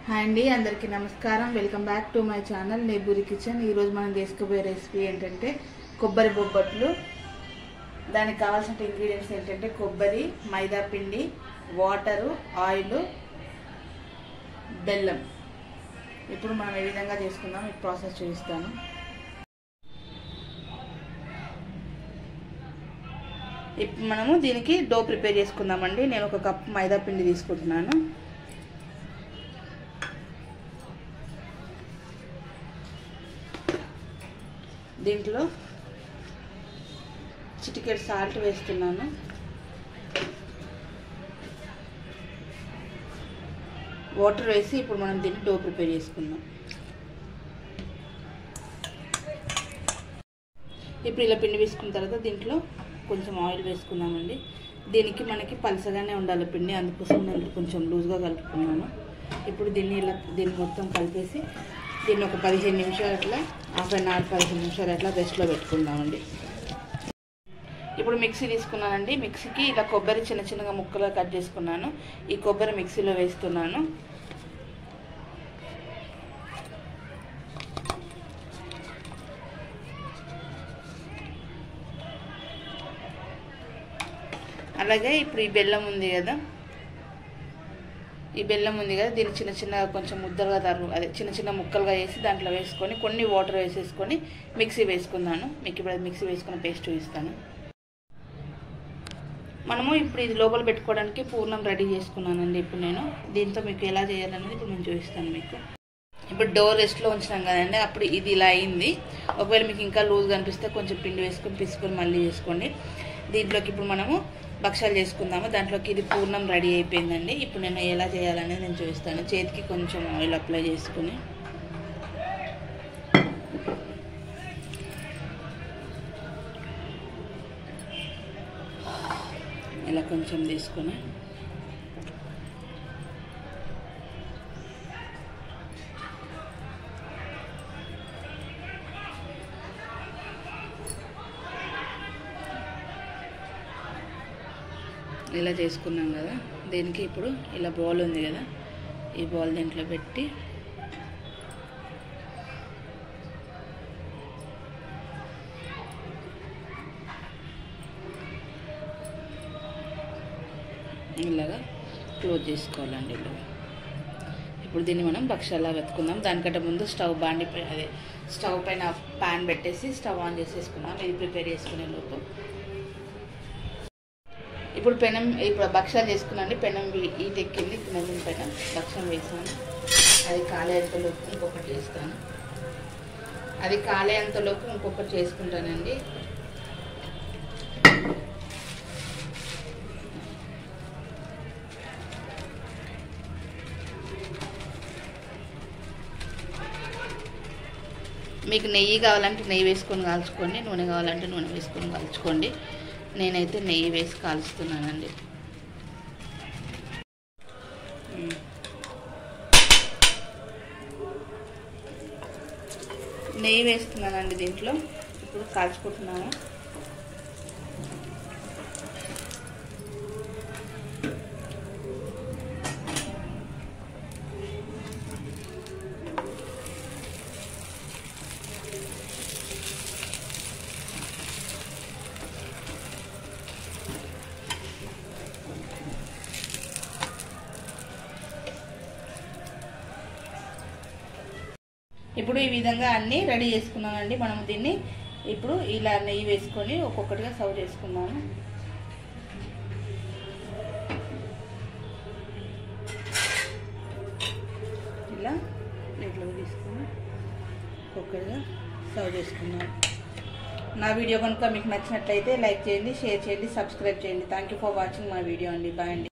hi అండి అందరికీ నమస్కారం welcome back to my channel Neburi kitchen ఈరోజు మనం చేసుకోబోయే రెసిపీ ఏంటంటే కొబ్బరి బొబ్బట్లు దానికి కావాల్సిన ఇంగ్రీడియంట్స్ ఏంటంటే కొబ్బరి మైదా పిండి వాటరు ఆయిల్ బెల్లం ఇప్పుడు మనం ఏ విధంగా చేసుకుందాం ఈ ప్రాసెస్ చూపిస్తాను ఇప్పుడు మనము దీనికి డో ప్రిపేర్ చేసుకుందామండి నేను ఒక కప్ మైదా పిండి తీసుకుంటున్నాను దీంట్లో చిటికెట్ సాల్ట్ వేస్తున్నాను వాటర్ వేసి ఇప్పుడు మనం దీన్ని డో ప్రిపేర్ చేసుకుందాం ఇప్పుడు ఇలా పిండి వేసుకున్న తర్వాత దీంట్లో కొంచెం ఆయిల్ వేసుకున్నామండి దీనికి మనకి పలసగానే ఉండాలి పిండి అందుకోసం నేను కొంచెం లూజ్గా కలుపుకున్నాను ఇప్పుడు దీన్ని ఇలా దీన్ని మొత్తం కలిపేసి దీన్ని ఒక పదిహేను నిమిషాలు అట్లా హాఫ్ అన్ అవర్ పదిహేను నిమిషాలు అట్లా రెస్ట్లో పెట్టుకుందామండి ఇప్పుడు మిక్సీ తీసుకున్నానండి మిక్సీకి ఇలా కొబ్బరి చిన్న చిన్నగా ముక్కలుగా కట్ చేసుకున్నాను ఈ కొబ్బరి మిక్సీలో వేస్తున్నాను అలాగే ఇప్పుడు ఈ బెల్లం ఉంది కదా ఈ బెల్లం ఉంది కదా దీన్ని చిన్న చిన్న కొంచెం ముద్దలుగా తరు అదే చిన్న చిన్న ముక్కలుగా వేసి దాంట్లో వేసుకొని కొన్ని వాటర్ వేసేసుకొని మిక్సీ వేసుకున్నాను మీకు ఇప్పుడు మిక్సీ వేసుకున్న పేస్ట్ చూపిస్తాను మనము ఇప్పుడు ఇది లోపల పెట్టుకోవడానికి పూర్ణం రెడీ చేసుకున్నానండి ఇప్పుడు నేను దీంతో మీకు ఎలా చేయాలనేది ఇప్పుడు నేను చూపిస్తాను మీకు ఇప్పుడు డోర్ రెస్ట్లో ఉంచినాం కదండి అప్పుడు ఇది ఇలా అయింది ఒకవేళ మీకు ఇంకా లూజ్గా అనిపిస్తే కొంచెం పిండి వేసుకొని పిసుకొని మళ్ళీ వేసుకోండి దీంట్లోకి ఇప్పుడు మనము భక్షాలు చేసుకుందాము దాంట్లోకి ఇది పూర్ణం రెడీ అయిపోయిందండి ఇప్పుడు నేను ఎలా చేయాలనేది నేను చూపిస్తాను చేతికి కొంచెం ఆయిల్ అప్లై చేసుకుని ఇలా కొంచెం తీసుకొని ఇలా చేసుకున్నాం కదా దీనికి ఇప్పుడు ఇలా బాల్ ఉంది కదా ఈ బాల్ దీంట్లో పెట్టి ఇలాగా క్లోజ్ చేసుకోవాలండి ఇలా ఇప్పుడు దీన్ని మనం భక్షాలా వెతుకుందాం దానికంటే ముందు స్టవ్ బాండి అదే స్టవ్ పైన ప్యాన్ పెట్టేసి స్టవ్ ఆన్ చేసేసుకుందాం ఇది ప్రిపేర్ చేసుకునే లోపు ఇప్పుడు పెనం ఇప్పుడు భక్షాలు చేసుకున్నాండి పెనం ఈట్ ఎక్కింది పెనం పైన భక్షం వేసాను అది కాలేంతలోపు ఇంకొకటి చేస్తాను అది కాలేంతలోపు ఇంకొకటి చేసుకుంటానండి మీకు నెయ్యి కావాలంటే నెయ్యి వేసుకొని కాల్చుకోండి నూనె కావాలంటే నూనె వేసుకొని కాల్చుకోండి నేనైతే నెయ్యి వేసి కాలుస్తున్నానండి నెయ్యి వేస్తున్నానండి దీంట్లో ఇప్పుడు కాల్చుకుంటున్నాను ఇప్పుడు ఈ విధంగా అన్నీ రెడీ చేసుకున్నామండి మనం దీన్ని ఇప్పుడు ఇలా నెయ్యి వేసుకొని ఒక్కొక్కటిగా సర్వ్ చేసుకున్నాము ఇలా ప్లేట్లో తీసుకొని ఒక్కొక్కటిగా సర్వ్ చేసుకున్నాము నా వీడియో కనుక మీకు నచ్చినట్లయితే లైక్ చేయండి షేర్ చేయండి సబ్స్క్రైబ్ చేయండి thank you for watching my video అండి బాయ్ అండి